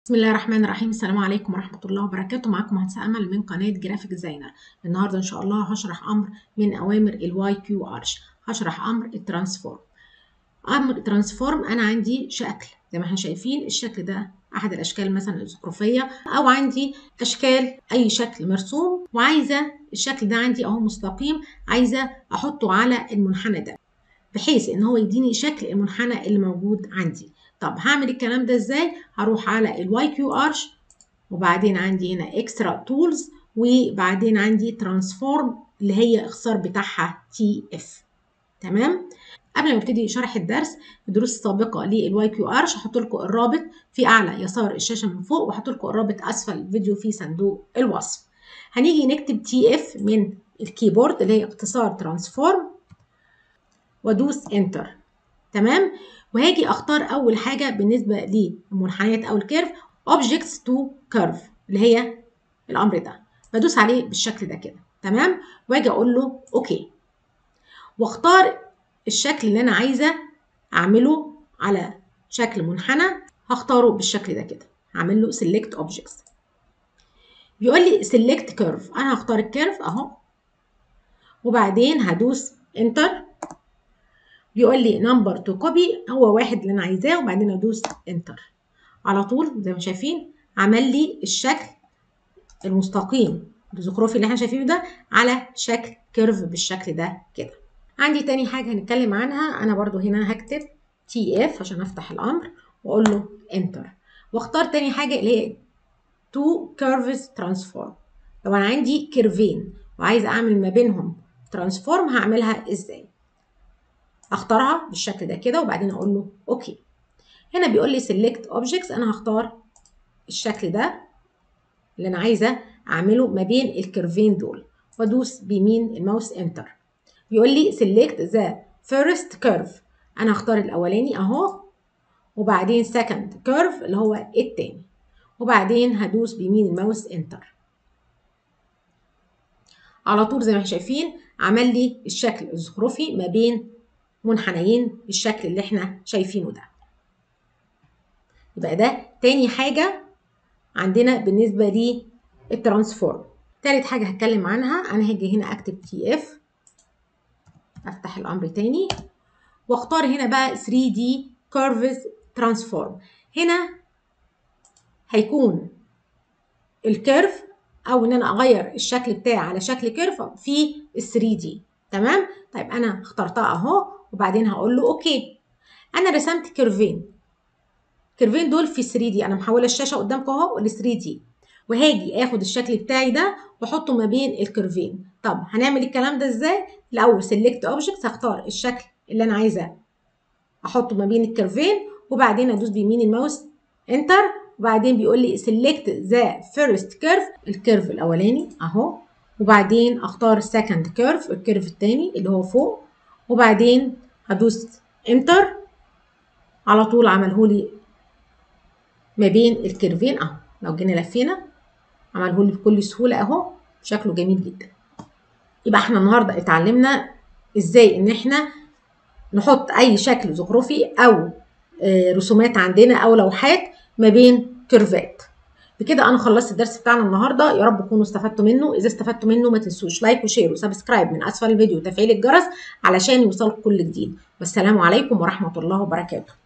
بسم الله الرحمن الرحيم السلام عليكم ورحمة الله وبركاته معاكم مهندسة أمل من قناة جرافيك ديزاينر النهاردة إن شاء الله هشرح أمر من أوامر الواي كيو ارش هشرح أمر الترانسفورم أمر الترانسفورم أنا عندي شكل زي ما احنا شايفين الشكل ده أحد الأشكال مثلا الزخرفية أو عندي أشكال أي شكل مرسوم وعايزة الشكل ده عندي أهو مستقيم عايزة أحطه على المنحنى ده بحيث إن هو يديني شكل المنحنى اللي موجود عندي طب هعمل الكلام ده ازاي هروح على الواي كيو ارش وبعدين عندي هنا اكسترا تولز وبعدين عندي ترانسفورم اللي هي اختصار بتاعها تي اف تمام قبل ما ابتدي شرح الدرس الدروس السابقه للواي كيو ارش هحط لكم الرابط في اعلى يسار الشاشه من فوق وهحط لكم الرابط اسفل الفيديو في صندوق الوصف هنيجي نكتب تي اف من الكيبورد اللي هي اختصار ترانسفورم وادوس انتر تمام وهاجي اختار اول حاجه بالنسبه للمنحنيات او الكيرف objects to curve اللي هي الامر ده بدوس عليه بالشكل ده كده تمام واجي اقول له اوكي واختار الشكل اللي انا عايزه اعمله على شكل منحنى هختاره بالشكل ده كده هعمل له select objects بيقول لي select curve انا هختار الكيرف اهو وبعدين هدوس انتر بيقول لي نمبر تو كوبي هو واحد اللي انا عايزاه وبعدين ادوس انتر على طول زي ما شايفين عمل لي الشكل المستقيم الزخرفي اللي احنا شايفينه ده على شكل كيرف بالشكل ده كده عندي تاني حاجه هنتكلم عنها انا برضو هنا هكتب تي اف عشان افتح الامر واقول له انتر واختار تاني حاجه اللي هي تو كيرفز ترانسفورم لو انا عندي كيرفين وعايزه اعمل ما بينهم ترانسفورم هعملها ازاي اختارها بالشكل ده كده وبعدين اقول له اوكي هنا بيقول لي select objects انا هختار الشكل ده اللي انا عايزه اعمله ما بين الكيرفين دول وادوس بيمين الماوس انتر بيقول لي select the first curve انا هختار الاولاني اهو وبعدين second curve اللي هو التاني وبعدين هدوس بيمين الماوس انتر على طول زي ما احنا شايفين عمل لي الشكل الزخرفي ما بين منحنيين بالشكل اللي احنا شايفينه ده يبقى ده تاني حاجة عندنا بالنسبة للترانسفورم تالت حاجة هتكلم عنها أنا هاجي هنا أكتب تي اف أفتح الأمر تاني واختار هنا بقى 3D Curves Transform هنا هيكون الكيرف أو إن أنا أغير الشكل بتاعي على شكل كيرف في ال 3D تمام طيب أنا اخترتها أهو وبعدين هقول له اوكي انا رسمت كيرفين الكيرفين دول في 3 دي انا محوله الشاشه قدامكم اهو ل 3 دي وهاجي اخد الشكل بتاعي ده واحطه ما بين الكيرفين طب هنعمل الكلام ده ازاي الاول سيلكت اوبجكت هختار الشكل اللي انا عايزه احطه ما بين الكيرفين وبعدين ادوس بيمين الماوس انتر وبعدين بيقول لي سيلكت ذا فيرست كيرف الكيرف الاولاني اهو وبعدين اختار السكند كيرف الكيرف الثاني اللي هو فوق وبعدين هدوس انتر على طول عمله لي ما بين الكيرفين اهو لو جينا لفينا عمله لي بكل سهوله اهو شكله جميل جدا يبقى احنا النهارده اتعلمنا ازاي ان احنا نحط اي شكل زخرفي او رسومات عندنا او لوحات ما بين كيرفات بكده انا خلصت الدرس بتاعنا النهارده يا رب تكونوا استفدتوا منه اذا استفدتوا منه ما تنسوش لايك وشير وسبسكرايب من اسفل الفيديو وتفعيل الجرس علشان يوصلكم كل جديد والسلام عليكم ورحمه الله وبركاته